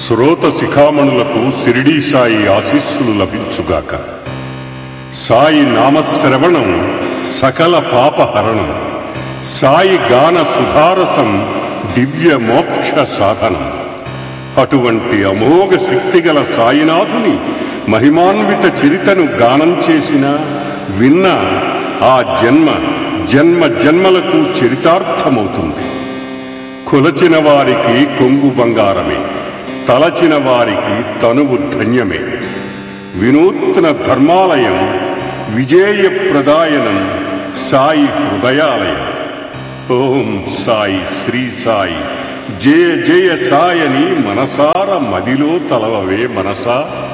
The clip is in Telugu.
శ్రోత శిఖామణులకు సిరిడీ సాయి ఆశీస్సులు లభించుగాక సాయి నామశ్రవణం సకల పాపహరణం సాయి గాన సుధారసం దివ్య మోక్ష సాధనం అటువంటి అమోఘ శక్తిగల సాయినాథుని మహిమాన్విత చరితను గానం చేసిన విన్న ఆ జన్మ జన్మ జన్మలకు చరితార్థమవుతుంది కొలచిన వారికి కొంగు బంగారమే తలచిన వారికి తనువు ధన్యమే వినూత్న ధర్మాలయం విజేయ ప్రదాయనం సాయి హృదయాలయం ఓం సాయి శ్రీ సాయి జయ జయ సాయని మనసార మదిలో తలవవే మనసా